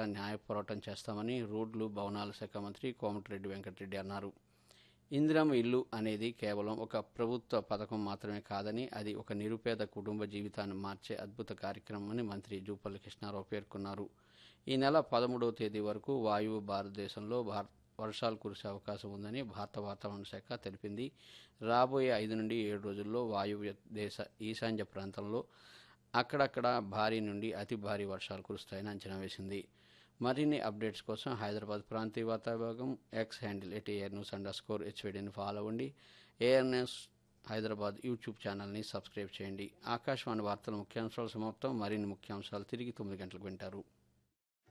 న్యాయ పోరాటం చేస్తామని రోడ్లు భవనాల శాఖ మంత్రి కోమటిరెడ్డి వెంకటరెడ్డి అన్నారు ఇందిరమ్మ ఇల్లు అనేది కేవలం ఒక ప్రభుత్వ పథకం మాత్రమే కాదని అది ఒక నిరుపేద కుటుంబ జీవితాన్ని మార్చే అద్భుత కార్యక్రమం అని మంత్రి జూపల్లి కృష్ణారావు పేర్కొన్నారు ఈ నెల పదమూడవ తేదీ వరకు వాయువు భారతదేశంలో భారత వర్షాలు కురిసే అవకాశం ఉందని భారత వాతావరణ శాఖ తెలిపింది రాబోయే ఐదు నుండి ఏడు రోజుల్లో వాయువ్య దేశ ఈశాన్య ప్రాంతంలో అక్కడక్కడ భారీ నుండి అతి భారీ వర్షాలు కురుస్తాయని అంచనా వేసింది మరిన్ని అప్డేట్స్ కోసం హైదరాబాద్ ప్రాంతీయ వాతావరణం X handle at AR news underscore స్కోర్ హెచ్వీడీని ఫాలో అవ్వండి ఏఆర్ న్యూస్ హైదరాబాద్ యూట్యూబ్ ఛానల్ని సబ్స్క్రైబ్ చేయండి ఆకాశవాణి వార్తల ముఖ్యాంశాలు సమాప్తం మరిన్ని ముఖ్యాంశాలు తిరిగి తొమ్మిది గంటలకు వింటారు